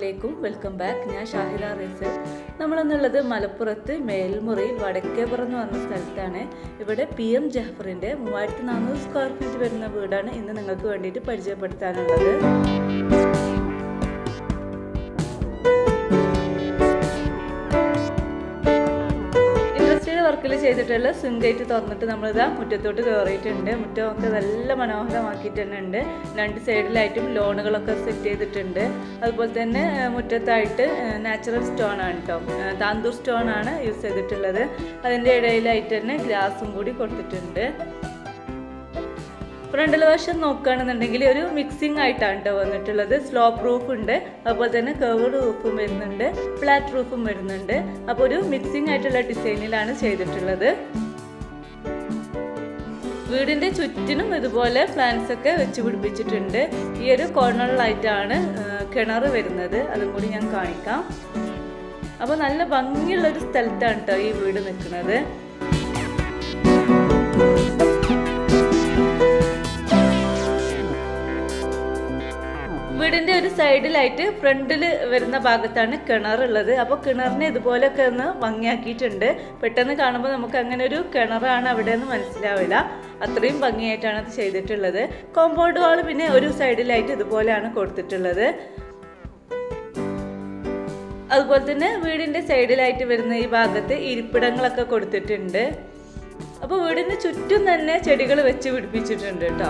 അലൈക്കും welcome back ഞാൻ ഷാഹിദ റേസൽ നമ്മളെന്നുള്ളത് മലപ്പുറത്ത് മേൽമുറിയിൽ വടക്കേപ്പുറം എന്ന് പറഞ്ഞ സ്ഥലത്താണ് ഇവിടെ പി എം ജഹഫറിൻ്റെ മൂവായിരത്തി നാനൂറ് സ്ക്വയർ ഫീറ്റ് വരുന്ന വീടാണ് ഇന്ന് നിങ്ങൾക്ക് വേണ്ടിയിട്ട് പരിചയപ്പെടുത്താനുള്ളത് ഇൻഡസ്ട്രിയൽ വർക്കിൽ ചെയ്തിട്ടുള്ള സ്വിംഗ് ഗേറ്റ് തുറന്നിട്ട് നമ്മളിതാ മുറ്റത്തോട്ട് കയറിയിട്ടുണ്ട് മുറ്റമൊക്കെ നല്ല മനോഹരമാക്കിയിട്ട് തന്നെ ഉണ്ട് രണ്ട് സൈഡിലായിട്ടും ലോണുകളൊക്കെ സെറ്റ് ചെയ്തിട്ടുണ്ട് അതുപോലെ തന്നെ ആ, മുറ്റത്തായിട്ട് നാച്ചുറൽ സ്റ്റോൺ ആണ് കേട്ടോ താന്തൂർ സ്റ്റോൺ ആണ് യൂസ് ചെയ്തിട്ടുള്ളത് അതിൻ്റെ ഇടയിലായിട്ട് തന്നെ ഗ്ലാസും കൂടി കൊടുത്തിട്ടുണ്ട് ഫ്രണ്ടിൽ വശം നോക്കുകയാണെന്നുണ്ടെങ്കിൽ ഒരു മിക്സിംഗ് ആയിട്ടാണ് കേട്ടോ വന്നിട്ടുള്ളത് സ്ലോപ്പ് റൂഫ് ഉണ്ട് അതുപോലെ തന്നെ കർവ്ഡ് റൂഫും വരുന്നുണ്ട് ഫ്ലാറ്റ് റൂഫും വരുന്നുണ്ട് അപ്പോൾ ഒരു മിക്സിംഗ് ആയിട്ടുള്ള ഡിസൈനിലാണ് ചെയ്തിട്ടുള്ളത് വീടിന്റെ ചുറ്റിനും ഇതുപോലെ പ്ലാന്റ്സ് ഒക്കെ വെച്ച് പിടിപ്പിച്ചിട്ടുണ്ട് ഈ ഒരു കോർണറിലായിട്ടാണ് കിണർ വരുന്നത് അതും കൂടി ഞാൻ കാണിക്കാം അപ്പോൾ നല്ല ഭംഗിയുള്ള ഒരു സ്ഥലത്താണ് കേട്ടോ ഈ വീട് നിൽക്കുന്നത് വീടിന്റെ ഒരു സൈഡിലായിട്ട് ഫ്രണ്ടിൽ വരുന്ന ഭാഗത്താണ് കിണറുള്ളത് അപ്പോൾ കിണറിനെ ഇതുപോലെയൊക്കെ ഒന്ന് ഭംഗിയാക്കിയിട്ടുണ്ട് പെട്ടെന്ന് കാണുമ്പോൾ നമുക്ക് അങ്ങനെ ഒരു കിണറാണ് അവിടെ നിന്ന് മനസ്സിലാവില്ല അത്രയും ഭംഗിയായിട്ടാണ് അത് ചെയ്തിട്ടുള്ളത് കോമ്പൗണ്ട് വാൾ പിന്നെ ഒരു സൈഡിലായിട്ട് ഇതുപോലെയാണ് കൊടുത്തിട്ടുള്ളത് അതുപോലെ തന്നെ വീടിന്റെ സൈഡിലായിട്ട് വരുന്ന ഈ ഭാഗത്ത് ഇരിപ്പിടങ്ങളൊക്കെ കൊടുത്തിട്ടുണ്ട് അപ്പോൾ വീടിന് ചുറ്റും തന്നെ ചെടികൾ വെച്ച് പിടിപ്പിച്ചിട്ടുണ്ട് കേട്ടോ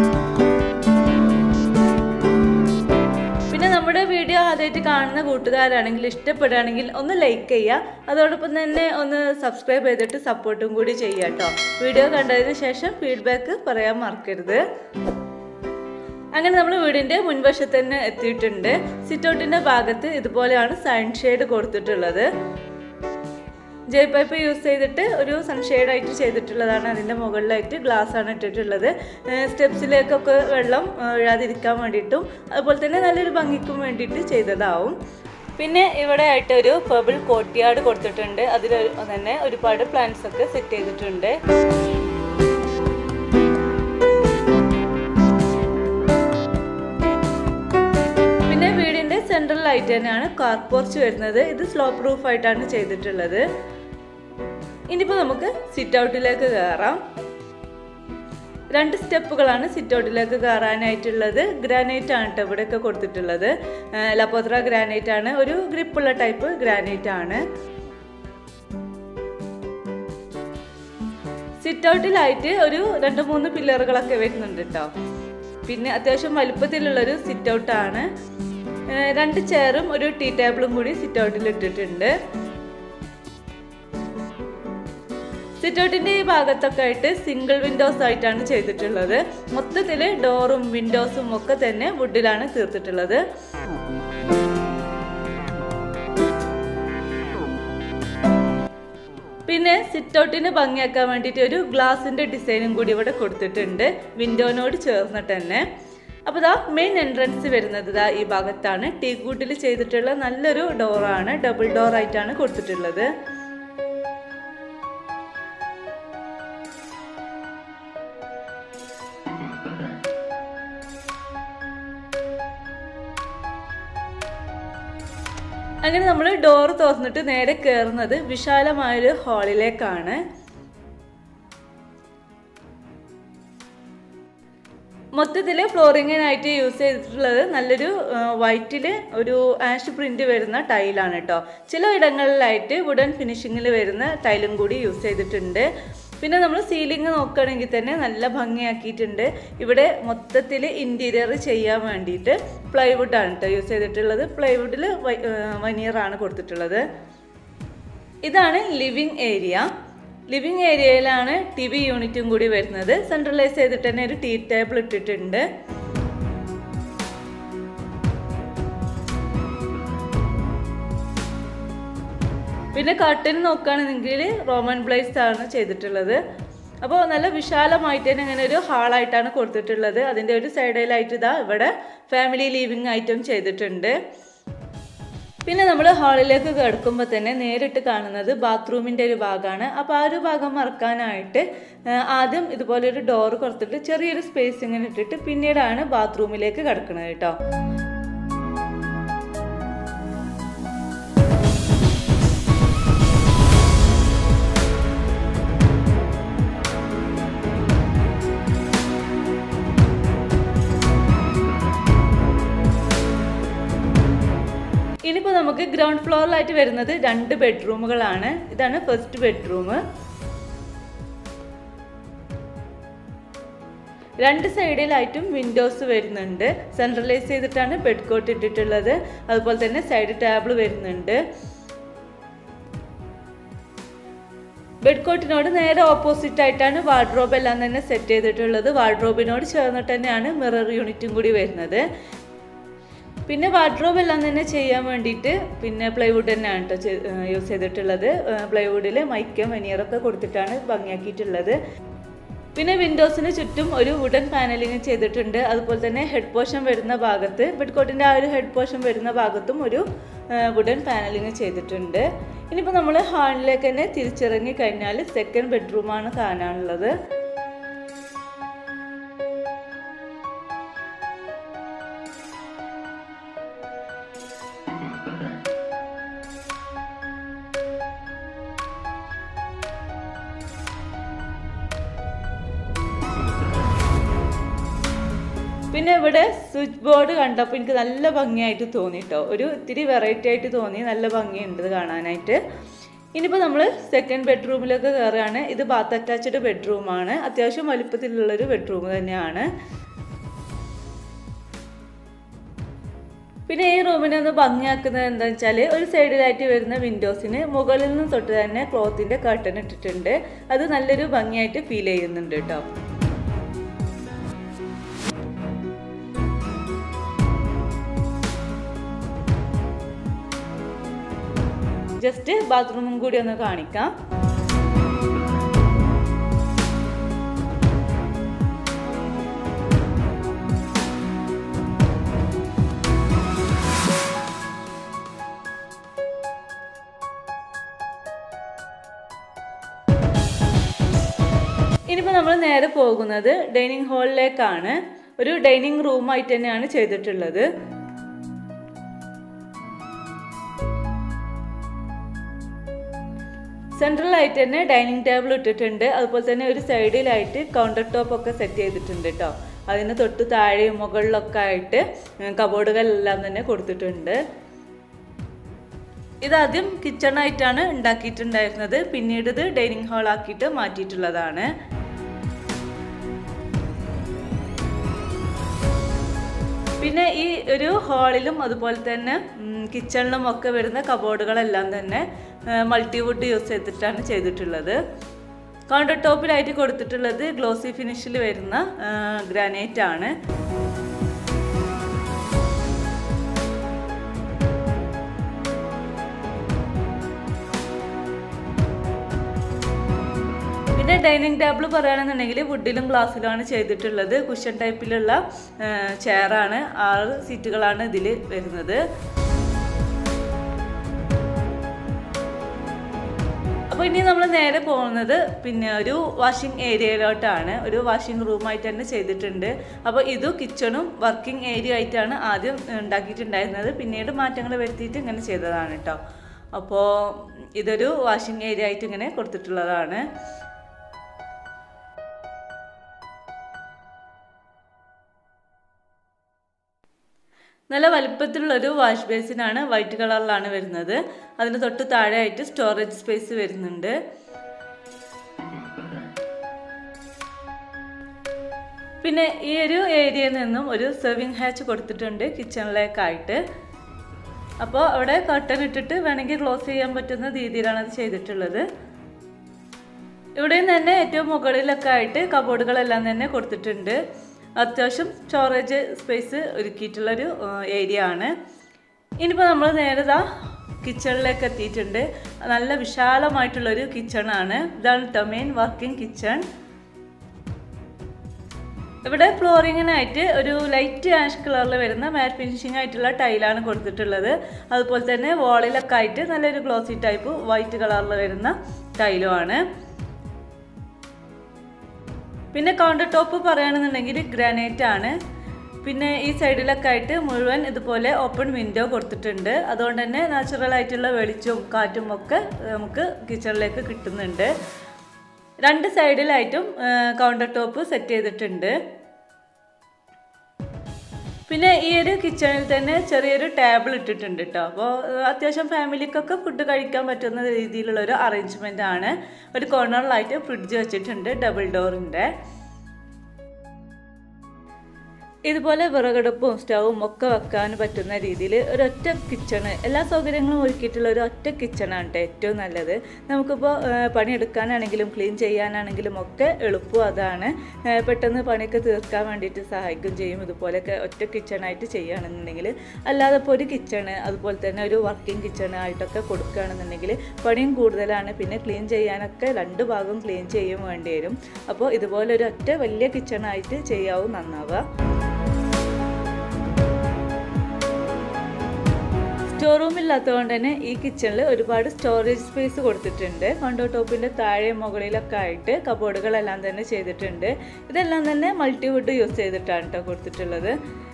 പിന്നെ നമ്മുടെ വീഡിയോ ആദ്യമായിട്ട് കാണുന്ന കൂട്ടുകാരാണെങ്കിൽ ഇഷ്ടപ്പെടുകയാണെങ്കിൽ ഒന്ന് ലൈക്ക് ചെയ്യുക അതോടൊപ്പം തന്നെ ഒന്ന് സബ്സ്ക്രൈബ് ചെയ്തിട്ട് സപ്പോർട്ടും കൂടി ചെയ്യുക കേട്ടോ വീഡിയോ കണ്ടതിന് ശേഷം ഫീഡ്ബാക്ക് പറയാൻ മറക്കരുത് അങ്ങനെ നമ്മൾ വീടിൻ്റെ മുൻവശത്ത് തന്നെ എത്തിയിട്ടുണ്ട് സിറ്റൗട്ടിൻ്റെ ഭാഗത്ത് ഇതുപോലെയാണ് സൺ ഷെയ്ഡ് കൊടുത്തിട്ടുള്ളത് ജെ പൈപ്പ് യൂസ് ചെയ്തിട്ട് ഒരു സൺഷെയ്ഡ് ആയിട്ട് ചെയ്തിട്ടുള്ളതാണ് അതിൻ്റെ മുകളിലായിട്ട് ഗ്ലാസ് ആണ് ഇട്ടിട്ടുള്ളത് സ്റ്റെപ്സിലേക്കൊക്കെ വെള്ളം വീഴാതിരിക്കാൻ വേണ്ടിയിട്ടും അതുപോലെ തന്നെ നല്ലൊരു ഭംഗിക്കും വേണ്ടിയിട്ട് ചെയ്തതാവും പിന്നെ ഇവിടെ ആയിട്ട് ഒരു പെബിൾ കോട്ടിയാട് കൊടുത്തിട്ടുണ്ട് അതിൽ തന്നെ ഒരുപാട് പ്ലാന്റ്സ് ഒക്കെ സെറ്റ് ചെയ്തിട്ടുണ്ട് പിന്നെ വീടിന്റെ സെൻട്രലായിട്ട് തന്നെയാണ് കാർ പോർച്ച് വരുന്നത് ഇത് സ്ലോപ്പ് റൂഫ് ആയിട്ടാണ് ചെയ്തിട്ടുള്ളത് ഇനിയിപ്പോൾ നമുക്ക് സിറ്റ് ഔട്ടിലേക്ക് കയറാം രണ്ട് സ്റ്റെപ്പുകളാണ് സിറ്റ് ഔട്ടിലേക്ക് കയറാനായിട്ടുള്ളത് ഗ്രാനൈറ്റ് ആണ് കേട്ടോ ഇവിടെയൊക്കെ കൊടുത്തിട്ടുള്ളത് ലപ്പോത്ര ഗ്രാനൈറ്റ് ആണ് ഒരു ഗ്രിപ്പുള്ള ടൈപ്പ് ഗ്രാനൈറ്റ് ആണ് സിറ്റ് ഔട്ടിലായിട്ട് ഒരു രണ്ട് മൂന്ന് പില്ലറുകളൊക്കെ വരുന്നുണ്ട് കേട്ടോ പിന്നെ അത്യാവശ്യം വലുപ്പത്തിലുള്ളൊരു സിറ്റ് ഔട്ടാണ് രണ്ട് ചെയറും ഒരു ടീ ടേബിളും കൂടി സിറ്റ് ഔട്ടിൽ ഇട്ടിട്ടുണ്ട് സിറ്റ് ഔട്ടിൻ്റെ ഈ ഭാഗത്തൊക്കെ ആയിട്ട് സിംഗിൾ വിൻഡോസ് ആയിട്ടാണ് ചെയ്തിട്ടുള്ളത് മൊത്തത്തിൽ ഡോറും വിൻഡോസും ഒക്കെ തന്നെ വുഡിലാണ് തീർത്തിട്ടുള്ളത് പിന്നെ സിറ്റ് ഔട്ടിന് ഭംഗിയാക്കാൻ വേണ്ടിയിട്ട് ഒരു ഗ്ലാസിൻ്റെ ഡിസൈനും കൂടി ഇവിടെ കൊടുത്തിട്ടുണ്ട് വിൻഡോനോട് ചേർന്നിട്ട് തന്നെ അപ്പോൾ ഇതാ മെയിൻ എൻട്രൻസ് വരുന്നത് ഇതാ ഈ ഭാഗത്താണ് ടീ ഗുഡിൽ ചെയ്തിട്ടുള്ള നല്ലൊരു ഡോറാണ് ഡബിൾ ഡോർ ആയിട്ടാണ് കൊടുത്തിട്ടുള്ളത് അങ്ങനെ നമ്മൾ ഡോർ തുറന്നിട്ട് നേരെ കയറുന്നത് വിശാലമായൊരു ഹാളിലേക്കാണ് മൊത്തത്തിൽ ഫ്ലോറിങ്ങിനായിട്ട് യൂസ് ചെയ്തിട്ടുള്ളത് നല്ലൊരു വൈറ്റിൽ ഒരു ആഷ് പ്രിന്റ് വരുന്ന ടൈലാണ് കേട്ടോ ചില ഇടങ്ങളിലായിട്ട് വുഡൻ ഫിനിഷിങ്ങിൽ വരുന്ന ടൈലും കൂടി യൂസ് ചെയ്തിട്ടുണ്ട് പിന്നെ നമ്മൾ സീലിംഗ് നോക്കുകയാണെങ്കിൽ തന്നെ നല്ല ഭംഗിയാക്കിയിട്ടുണ്ട് ഇവിടെ മൊത്തത്തിൽ ഇൻറ്റീരിയർ ചെയ്യാൻ വേണ്ടിയിട്ട് പ്ലൈവുഡാണ് കേട്ടോ യൂസ് ചെയ്തിട്ടുള്ളത് പ്ലൈവുഡിൽ വനിയറാണ് കൊടുത്തിട്ടുള്ളത് ഇതാണ് ലിവിങ് ഏരിയ ലിവിങ് ഏരിയയിലാണ് ടി വി യൂണിറ്റും കൂടി വരുന്നത് സെൻട്രലൈസ് ചെയ്തിട്ട് തന്നെ ഒരു ടീ ടേബിൾ ഇട്ടിട്ടുണ്ട് പിന്നെ കർട്ടൻ നോക്കുകയാണെന്നെങ്കിൽ റോമൻ ബ്ലേസ് ആണ് ചെയ്തിട്ടുള്ളത് അപ്പോൾ നല്ല വിശാലമായിട്ട് തന്നെ ഇങ്ങനെ ഒരു ഹാളായിട്ടാണ് കൊടുത്തിട്ടുള്ളത് അതിൻ്റെ ഒരു സൈഡിലായിട്ട് ഇതാ ഇവിടെ ഫാമിലി ലീവിങ് ഐറ്റം ചെയ്തിട്ടുണ്ട് പിന്നെ നമ്മൾ ഹാളിലേക്ക് കിടക്കുമ്പോൾ തന്നെ നേരിട്ട് കാണുന്നത് ബാത്റൂമിൻ്റെ ഒരു ഭാഗമാണ് അപ്പോൾ ആ ഒരു ഭാഗം മറക്കാനായിട്ട് ആ, ആദ്യം ഇതുപോലെ ഒരു ഡോർ കൊടുത്തിട്ട് ചെറിയൊരു സ്പേസ് ഇങ്ങനെ ഇട്ടിട്ട് പിന്നീടാണ് ബാത്റൂമിലേക്ക് കിടക്കുന്നത് കേട്ടോ നമുക്ക് ഗ്രൗണ്ട് ഫ്ലോറിലായിട്ട് വരുന്നത് രണ്ട് ബെഡ്റൂമുകളാണ് ഇതാണ് ഫസ്റ്റ് ബെഡ്റൂം രണ്ട് സൈഡിലായിട്ടും വിൻഡോസ് വരുന്നുണ്ട് സെൻട്രലൈസ് ചെയ്തിട്ടാണ് ബെഡ് കോട്ട് ഇട്ടിട്ടുള്ളത് അതുപോലെ തന്നെ സൈഡ് ടേബിൾ വരുന്നുണ്ട് ബെഡ് കോട്ടിനോട് നേരെ ഓപ്പോസിറ്റ് ആയിട്ടാണ് വാർഡ്രോബ് എല്ലാം തന്നെ സെറ്റ് ചെയ്തിട്ടുള്ളത് വാർഡ്രോബിനോട് ചേർന്നിട്ട് തന്നെയാണ് മിറർ യൂണിറ്റും കൂടി വരുന്നത് പിന്നെ വാർഡ്രോബ് എല്ലാം തന്നെ ചെയ്യാൻ വേണ്ടിയിട്ട് പിന്നെ പ്ലൈവുഡ് തന്നെയാണ് കേട്ടോ യൂസ് ചെയ്തിട്ടുള്ളത് പ്ലൈവുഡിൽ മൈക്കും വെനിയറൊക്കെ കൊടുത്തിട്ടാണ് ഭംഗിയാക്കിയിട്ടുള്ളത് പിന്നെ വിൻഡോസിന് ചുറ്റും ഒരു വുഡൻ പാനലിങ് ചെയ്തിട്ടുണ്ട് അതുപോലെ തന്നെ ഹെഡ് പോർഷൻ വരുന്ന ഭാഗത്ത് ബെഡ് കോട്ടിൻ്റെ ആ ഒരു ഹെഡ് പോർഷൻ വരുന്ന ഭാഗത്തും ഒരു വുഡൻ പാനലിങ് ചെയ്തിട്ടുണ്ട് ഇനിയിപ്പോൾ നമ്മൾ ഹാളിലേക്ക് തന്നെ തിരിച്ചിറങ്ങി കഴിഞ്ഞാൽ സെക്കൻഡ് ബെഡ്റൂമാണ് കാണാനുള്ളത് പിന്നെ ഇവിടെ സ്വിച്ച് ബോർഡ് കണ്ടപ്പോൾ എനിക്ക് നല്ല ഭംഗിയായിട്ട് തോന്നി കേട്ടോ ഒരു ഇത്തിരി വെറൈറ്റി ആയിട്ട് തോന്നി നല്ല ഭംഗിയുണ്ട് ഇത് കാണാനായിട്ട് ഇനിയിപ്പോൾ നമ്മൾ സെക്കൻഡ് ബെഡ്റൂമിലൊക്കെ കയറുകയാണ് ഇത് ബാത്ത് അറ്റാച്ച്ഡ് ബെഡ്റൂമാണ് അത്യാവശ്യം വലുപ്പത്തിലുള്ളൊരു ബെഡ്റൂം തന്നെയാണ് പിന്നെ ഈ റൂമിനെ ഒന്ന് ഭംഗിയാക്കുന്നത് എന്താണെന്ന് വെച്ചാൽ ഒരു സൈഡിലായിട്ട് വരുന്ന വിൻഡോസിന് മുകളിൽ നിന്ന് തൊട്ട് തന്നെ ക്ലോത്തിൻ്റെ കർട്ടൻ ഇട്ടിട്ടുണ്ട് അത് നല്ലൊരു ഭംഗിയായിട്ട് ഫീൽ ചെയ്യുന്നുണ്ട് കേട്ടോ ജസ്റ്റ് ബാത്റൂമും കൂടി ഒന്ന് കാണിക്കാം ഇനിയിപ്പോൾ നമ്മൾ നേരെ പോകുന്നത് ഡൈനിങ് ഹാളിലേക്കാണ് ഒരു ഡൈനിങ് റൂമായിട്ട് തന്നെയാണ് ചെയ്തിട്ടുള്ളത് സെൻട്രലായിട്ട് തന്നെ ഡൈനിങ് ടേബിൾ ഇട്ടിട്ടുണ്ട് അതുപോലെ തന്നെ ഒരു സൈഡിലായിട്ട് കൗണ്ടർ ടോപ്പ് ഒക്കെ സെറ്റ് ചെയ്തിട്ടുണ്ട് കേട്ടോ അതിന് തൊട്ട് താഴെയും മുകളിലൊക്കെ ആയിട്ട് കബോർഡുകളെല്ലാം തന്നെ കൊടുത്തിട്ടുണ്ട് ഇതാദ്യം കിച്ചണായിട്ടാണ് ഉണ്ടാക്കിയിട്ടുണ്ടായിരുന്നത് പിന്നീട് ഇത് ഡൈനിങ് ഹാൾ ആക്കിയിട്ട് മാറ്റിയിട്ടുള്ളതാണ് പിന്നെ ഈ ഒരു ഹാളിലും അതുപോലെ തന്നെ കിച്ചണിലും ഒക്കെ വരുന്ന കബോർഡുകളെല്ലാം തന്നെ മൾട്ടിവുഡ് യൂസ് ചെയ്തിട്ടാണ് ചെയ്തിട്ടുള്ളത് കൗണ്ടർ ടോപ്പിലായിട്ട് കൊടുത്തിട്ടുള്ളത് ഗ്ലോസി ഫിനിഷിൽ വരുന്ന ഗ്രാനൈറ്റ് ആണ് പിന്നെ ഡൈനിങ് ടേബിൾ പറയുകയാണെന്നുണ്ടെങ്കിൽ വുഡിലും ഗ്ലാസ്സിലുമാണ് ചെയ്തിട്ടുള്ളത് കുഷൻ ടൈപ്പിലുള്ള ചെയറാണ് ആറ് സീറ്റുകളാണ് ഇതിൽ വരുന്നത് അപ്പോൾ ഇനി നമ്മൾ നേരെ പോകുന്നത് പിന്നെ ഒരു വാഷിംഗ് ഏരിയയിലോട്ടാണ് ഒരു വാഷിംഗ് റൂമായിട്ട് തന്നെ ചെയ്തിട്ടുണ്ട് അപ്പോൾ ഇതും കിച്ചണും വർക്കിംഗ് ഏരിയ ആയിട്ടാണ് ആദ്യം ഉണ്ടാക്കിയിട്ടുണ്ടായിരുന്നത് പിന്നീട് മാറ്റങ്ങൾ വരുത്തിയിട്ട് ഇങ്ങനെ ചെയ്തതാണ് കേട്ടോ അപ്പോൾ ഇതൊരു വാഷിംഗ് ഏരിയ ആയിട്ട് ഇങ്ങനെ കൊടുത്തിട്ടുള്ളതാണ് നല്ല വലുപ്പത്തിലുള്ളൊരു വാഷ് ബേസിനാണ് വൈറ്റ് കളറിലാണ് വരുന്നത് അതിന് തൊട്ട് താഴെയായിട്ട് സ്റ്റോറേജ് സ്പേസ് വരുന്നുണ്ട് പിന്നെ ഈ ഒരു ഏരിയയിൽ നിന്നും ഒരു സെർവിങ് ഹാച്ച് കൊടുത്തിട്ടുണ്ട് കിച്ചണിലേക്കായിട്ട് അപ്പോൾ അവിടെ കർട്ടൻ ഇട്ടിട്ട് വേണമെങ്കിൽ ക്ലോസ് ചെയ്യാൻ പറ്റുന്ന രീതിയിലാണ് അത് ചെയ്തിട്ടുള്ളത് ഇവിടെയും തന്നെ ഏറ്റവും മുകളിലൊക്കെ ആയിട്ട് കബോർഡുകളെല്ലാം തന്നെ കൊടുത്തിട്ടുണ്ട് അത്യാവശ്യം സ്റ്റോറേജ് സ്പേസ് ഒരുക്കിയിട്ടുള്ളൊരു ഏരിയ ആണ് ഇനിയിപ്പോൾ നമ്മൾ നേരെ ഇതാ കിച്ചണിലേക്ക് എത്തിയിട്ടുണ്ട് നല്ല വിശാലമായിട്ടുള്ളൊരു കിച്ചണാണ് ഇതാണ് കേട്ടോ മെയിൻ വർക്കിംഗ് കിച്ചൺ ഇവിടെ ഫ്ലോറിങ്ങിനായിട്ട് ഒരു ലൈറ്റ് ആഷ് കളറിൽ വരുന്ന മാറ്റ് ഫിനിഷിംഗ് ആയിട്ടുള്ള ടൈലാണ് കൊടുത്തിട്ടുള്ളത് അതുപോലെ തന്നെ വാളിലൊക്കെ ആയിട്ട് നല്ലൊരു ഗ്ലോസി ടൈപ്പ് വൈറ്റ് കളറിൽ വരുന്ന ടൈലുമാണ് പിന്നെ കൗണ്ടർ ടോപ്പ് പറയുകയാണെന്നുണ്ടെങ്കിൽ ഗ്രാനൈറ്റ് ആണ് പിന്നെ ഈ സൈഡിലൊക്കെ ആയിട്ട് മുഴുവൻ ഇതുപോലെ ഓപ്പൺ വിൻഡോ കൊടുത്തിട്ടുണ്ട് അതുകൊണ്ട് തന്നെ നാച്ചുറൽ ആയിട്ടുള്ള വെളിച്ചവും കാറ്റും ഒക്കെ നമുക്ക് കിച്ചണിലേക്ക് കിട്ടുന്നുണ്ട് രണ്ട് സൈഡിലായിട്ടും കൗണ്ടർ ടോപ്പ് സെറ്റ് ചെയ്തിട്ടുണ്ട് പിന്നെ ഈ ഒരു കിച്ചണിൽ തന്നെ ചെറിയൊരു ടേബിൾ ഇട്ടിട്ടുണ്ട് കേട്ടോ അപ്പോൾ അത്യാവശ്യം ഫാമിലിക്കൊക്കെ ഫുഡ് കഴിക്കാൻ പറ്റുന്ന രീതിയിലുള്ള ഒരു അറേഞ്ച്മെൻ്റ് ആണ് ഒരു കോർണറിലായിട്ട് ഫ്രിഡ്ജ് വെച്ചിട്ടുണ്ട് ഡബിൾ ഡോറിൻ്റെ ഇതുപോലെ വിറകടുപ്പും സ്റ്റൗവും ഒക്കെ വെക്കാൻ പറ്റുന്ന രീതിയിൽ ഒരൊറ്റ കിച്ചണ് എല്ലാ സൗകര്യങ്ങളും ഒരുക്കിയിട്ടുള്ള ഒരു ഒറ്റ കിച്ചണാണ് കേട്ടോ ഏറ്റവും നല്ലത് നമുക്കിപ്പോൾ പണിയെടുക്കാനാണെങ്കിലും ക്ലീൻ ചെയ്യാനാണെങ്കിലും ഒക്കെ എളുപ്പം അതാണ് ഏഹ് പെട്ടെന്ന് പണിയൊക്കെ തീർക്കാൻ വേണ്ടിയിട്ട് സഹായിക്കും ചെയ്യും ഇതുപോലെയൊക്കെ ഒറ്റ കിച്ചണായിട്ട് ചെയ്യുകയാണെന്നുണ്ടെങ്കിൽ അല്ലാതെ ഇപ്പോൾ ഒരു കിച്ചണ് അതുപോലെ തന്നെ ഒരു വർക്കിംഗ് കിച്ചണ് ആയിട്ടൊക്കെ കൊടുക്കുകയാണെന്നുണ്ടെങ്കിൽ പണിയും കൂടുതലാണ് പിന്നെ ക്ലീൻ ചെയ്യാനൊക്കെ രണ്ട് ഭാഗവും ക്ലീൻ ചെയ്യും വേണ്ടി വരും അപ്പോൾ ഇതുപോലെ ഒരു ഒറ്റ വലിയ കിച്ചണായിട്ട് ചെയ്യാവും നന്നാവുക സ്റ്റോർ റൂം ഇല്ലാത്തതുകൊണ്ട് തന്നെ ഈ കിച്ചണിൽ ഒരുപാട് സ്റ്റോറേജ് സ്പേസ് കൊടുത്തിട്ടുണ്ട് കൗണ്ടർ ടോപ്പിൻ്റെ താഴെ മുകളിലൊക്കെ ആയിട്ട് കബോർഡുകളെല്ലാം തന്നെ ചെയ്തിട്ടുണ്ട് ഇതെല്ലാം തന്നെ മൾട്ടിവുഡ് യൂസ് ചെയ്തിട്ടാണ് കേട്ടോ കൊടുത്തിട്ടുള്ളത്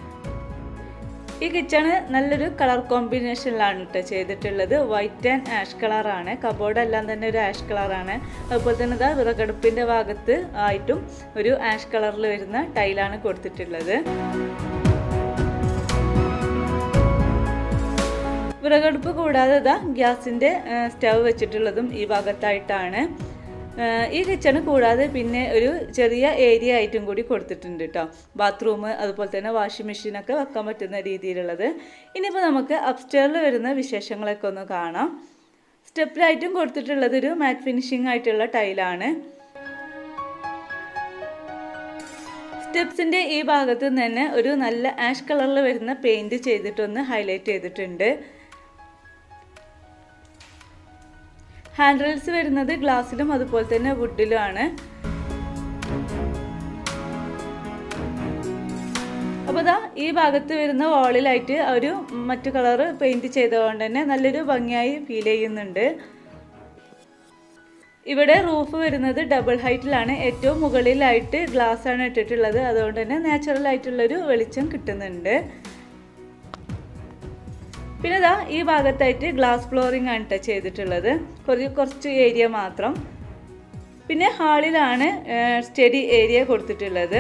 ഈ കിച്ചണ് നല്ലൊരു കളർ കോമ്പിനേഷനിലാണ് കേട്ടോ ചെയ്തിട്ടുള്ളത് വൈറ്റ് ആൻഡ് ആഷ് കളറാണ് കബോർഡ് എല്ലാം തന്നെ ഒരു ആഷ് കളറാണ് അതുപോലെ തന്നെ ഇതാ വിറകടുപ്പിൻ്റെ ഭാഗത്ത് ആയിട്ടും ഒരു ആഷ് കളറിൽ വരുന്ന ടൈലാണ് കൊടുത്തിട്ടുള്ളത് വിറകടുപ്പ് കൂടാതെ ഇതാ ഗ്യാസിൻ്റെ സ്റ്റവ് വെച്ചിട്ടുള്ളതും ഈ ഭാഗത്തായിട്ടാണ് ഈ കിച്ചണ് കൂടാതെ പിന്നെ ഒരു ചെറിയ ഏരിയ ആയിട്ടും കൂടി കൊടുത്തിട്ടുണ്ട് കേട്ടോ ബാത്റൂം അതുപോലെ തന്നെ വാഷിംഗ് മെഷീനൊക്കെ വെക്കാൻ പറ്റുന്ന രീതിയിലുള്ളത് ഇനിയിപ്പോൾ നമുക്ക് അപ്സ്റ്റെയറിൽ വരുന്ന വിശേഷങ്ങളൊക്കെ ഒന്ന് കാണാം സ്റ്റെപ്പിലായിട്ടും കൊടുത്തിട്ടുള്ളത് ഒരു മാറ്റ് ഫിനിഷിംഗ് ആയിട്ടുള്ള ടൈലാണ് സ്റ്റെപ്സിൻ്റെ ഈ ഭാഗത്ത് തന്നെ ഒരു നല്ല ആഷ് കളറിൽ വരുന്ന പെയിൻറ് ചെയ്തിട്ടൊന്ന് ഹൈലൈറ്റ് ചെയ്തിട്ടുണ്ട് ഹാൻഡ് റെയിൽസ് വരുന്നത് ഗ്ലാസ്സിലും അതുപോലെ തന്നെ വുഡിലുമാണ് അപ്പോൾ ഇതാ ഈ ഭാഗത്ത് വരുന്ന വാളിലായിട്ട് ഒരു മറ്റു കളറ് പെയിൻറ് ചെയ്തതുകൊണ്ട് തന്നെ നല്ലൊരു ഭംഗിയായി ഫീൽ ചെയ്യുന്നുണ്ട് ഇവിടെ റൂഫ് വരുന്നത് ഡബിൾ ഹൈറ്റിലാണ് ഏറ്റവും മുകളിലായിട്ട് ഗ്ലാസ് ആണ് ഇട്ടിട്ടുള്ളത് അതുകൊണ്ട് തന്നെ നാച്ചുറൽ ആയിട്ടുള്ളൊരു വെളിച്ചം കിട്ടുന്നുണ്ട് പിന്നെ ഇതാ ഈ ഭാഗത്തായിട്ട് ഗ്ലാസ് ഫ്ലോറിംഗ് ആണ് കേട്ടോ ചെയ്തിട്ടുള്ളത് കുറച്ച് കുറച്ച് ഏരിയ മാത്രം പിന്നെ ഹാളിലാണ് സ്റ്റഡി ഏരിയ കൊടുത്തിട്ടുള്ളത്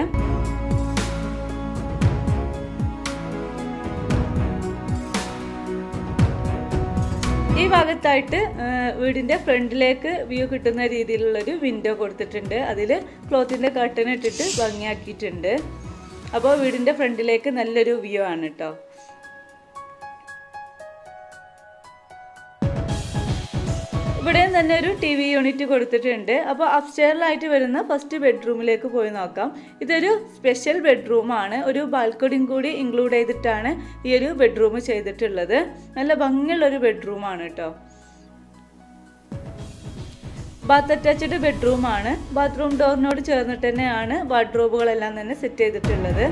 ഈ ഭാഗത്തായിട്ട് വീടിൻ്റെ ഫ്രണ്ടിലേക്ക് വ്യൂ കിട്ടുന്ന രീതിയിലുള്ളൊരു വിൻഡോ കൊടുത്തിട്ടുണ്ട് അതിൽ ക്ലോത്തിൻ്റെ കർട്ടൻ ഇട്ടിട്ട് ഭംഗിയാക്കിയിട്ടുണ്ട് അപ്പോൾ വീടിൻ്റെ ഫ്രണ്ടിലേക്ക് നല്ലൊരു വ്യൂ ആണ് കേട്ടോ ഇവിടെയും തന്നെ ഒരു ടി വി യൂണിറ്റ് കൊടുത്തിട്ടുണ്ട് അപ്പോൾ അപ്സ്റ്റെയറിലായിട്ട് വരുന്ന ഫസ്റ്റ് ബെഡ്റൂമിലേക്ക് പോയി നോക്കാം ഇതൊരു സ്പെഷ്യൽ ബെഡ്റൂമാണ് ഒരു ബാൽക്കണിയും കൂടി ഇൻക്ലൂഡ് ചെയ്തിട്ടാണ് ഈ ഒരു ബെഡ്റൂം ചെയ്തിട്ടുള്ളത് നല്ല ഭംഗിയുള്ള ഒരു ബെഡ്റൂമാണ് കേട്ടോ ബാത്ത് അറ്റാച്ച്ഡ് ബെഡ്റൂമാണ് ബാത്റൂം ഡോറിനോട് ചേർന്നിട്ട് തന്നെയാണ് വാർഡ്രോബുകളെല്ലാം തന്നെ സെറ്റ് ചെയ്തിട്ടുള്ളത്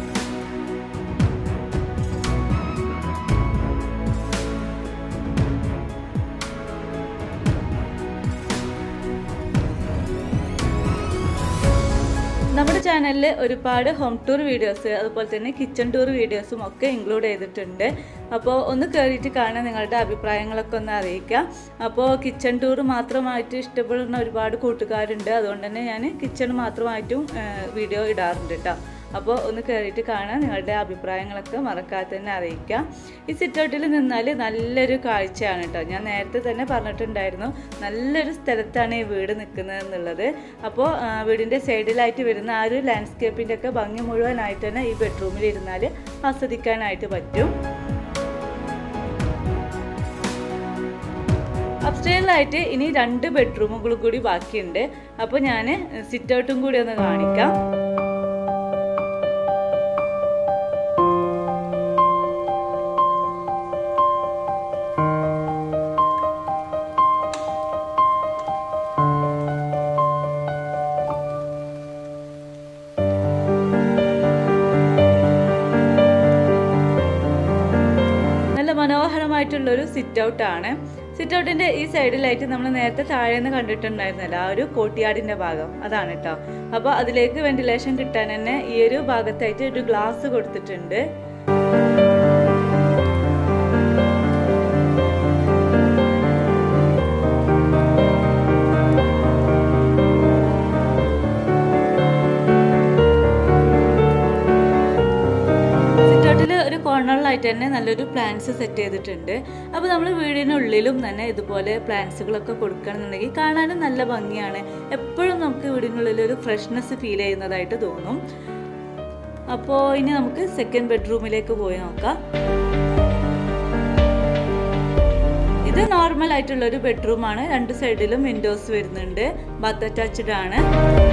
നമ്മുടെ ചാനലിൽ ഒരുപാട് ഹോം ടൂർ വീഡിയോസ് അതുപോലെ തന്നെ കിച്ചൺ ടൂർ വീഡിയോസും ഒക്കെ ഇൻക്ലൂഡ് ചെയ്തിട്ടുണ്ട് അപ്പോൾ ഒന്ന് കയറിയിട്ട് കാണാൻ നിങ്ങളുടെ അഭിപ്രായങ്ങളൊക്കെ ഒന്ന് അറിയിക്കാം അപ്പോൾ കിച്ചൺ ടൂർ മാത്രമായിട്ട് ഇഷ്ടപ്പെടുന്ന ഒരുപാട് കൂട്ടുകാരുണ്ട് അതുകൊണ്ട് തന്നെ ഞാൻ കിച്ചൺ മാത്രമായിട്ടും വീഡിയോ ഇടാറുണ്ട് കേട്ടോ അപ്പോൾ ഒന്ന് കയറിയിട്ട് കാണാൻ നിങ്ങളുടെ അഭിപ്രായങ്ങളൊക്കെ മറക്കാതെ തന്നെ അറിയിക്കാം ഈ സിറ്റൗട്ടിൽ നിന്നാൽ നല്ലൊരു കാഴ്ചയാണ് കേട്ടോ ഞാൻ നേരത്തെ തന്നെ പറഞ്ഞിട്ടുണ്ടായിരുന്നു നല്ലൊരു സ്ഥലത്താണ് ഈ വീട് നിൽക്കുന്നത് എന്നുള്ളത് അപ്പോൾ വീടിൻ്റെ സൈഡിലായിട്ട് വരുന്ന ആ ഒരു ലാൻഡ്സ്കേപ്പിൻ്റെ ഒക്കെ ഭംഗി മുഴുവനായിട്ട് തന്നെ ഈ ബെഡ്റൂമിൽ ഇരുന്നാൽ ആസ്വദിക്കാനായിട്ട് പറ്റും അപ്സ്റ്റേറിലായിട്ട് ഇനി രണ്ട് ബെഡ്റൂമുകൾ കൂടി ബാക്കിയുണ്ട് അപ്പോൾ ഞാൻ സിറ്റ് ഔട്ടും കൂടി ഒന്ന് കാണിക്കാം നല്ല മനോഹരമായിട്ടുള്ളൊരു സിറ്റ് ഔട്ട് ആണ് സിറ്റ് ഔട്ടിന്റെ ഈ സൈഡിലായിട്ട് നമ്മൾ നേരത്തെ താഴെ നിന്ന് കണ്ടിട്ടുണ്ടായിരുന്നല്ലോ ആ ഒരു കോട്ടിയാടിന്റെ ഭാഗം അതാണ് കേട്ടോ അപ്പോൾ അതിലേക്ക് വെന്റിലേഷൻ കിട്ടാൻ തന്നെ ഈ ഒരു ഭാഗത്തായിട്ട് ഒരു ഗ്ലാസ് കൊടുത്തിട്ടുണ്ട് സിമ്പിളായിട്ട് തന്നെ നല്ലൊരു പ്ലാന്റ്സ് സെറ്റ് ചെയ്തിട്ടുണ്ട് അപ്പോൾ നമ്മൾ വീടിനുള്ളിലും തന്നെ ഇതുപോലെ പ്ലാന്റ്സുകളൊക്കെ കൊടുക്കണമെന്നുണ്ടെങ്കിൽ കാണാനും നല്ല ഭംഗിയാണ് എപ്പോഴും നമുക്ക് വീടിനുള്ളിൽ ഒരു ഫ്രഷ്നെസ് ഫീൽ ചെയ്യുന്നതായിട്ട് തോന്നും അപ്പോൾ ഇനി നമുക്ക് സെക്കൻഡ് ബെഡ്റൂമിലേക്ക് പോയി നോക്കാം ഇത് നോർമൽ ആയിട്ടുള്ള ഒരു ബെഡ്റൂമാണ് രണ്ട് സൈഡിലും വിൻഡോസ് വരുന്നുണ്ട് ബാത്ത് അറ്റാച്ച്ഡ് ആണ്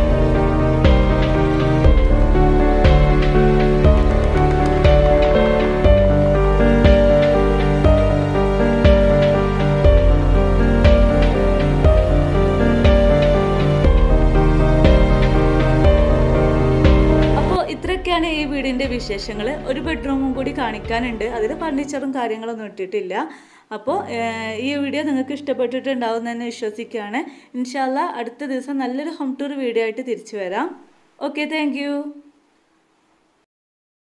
അപ്പോൾ ഇത്രയൊക്കെയാണ് ഈ വീടിൻ്റെ വിശേഷങ്ങൾ ഒരു ബെഡ്റൂമും കൂടി കാണിക്കാനുണ്ട് അതിൽ ഫർണിച്ചറും കാര്യങ്ങളൊന്നും ഇട്ടിട്ടില്ല അപ്പോൾ ഈ വീഡിയോ നിങ്ങൾക്ക് ഇഷ്ടപ്പെട്ടിട്ടുണ്ടാവും എന്ന് തന്നെ വിശ്വസിക്കുകയാണ് ഇൻഷാല്ല അടുത്ത ദിവസം നല്ലൊരു ഹോം ടൂർ വീഡിയോ ആയിട്ട് തിരിച്ചു വരാം ഓക്കെ താങ്ക്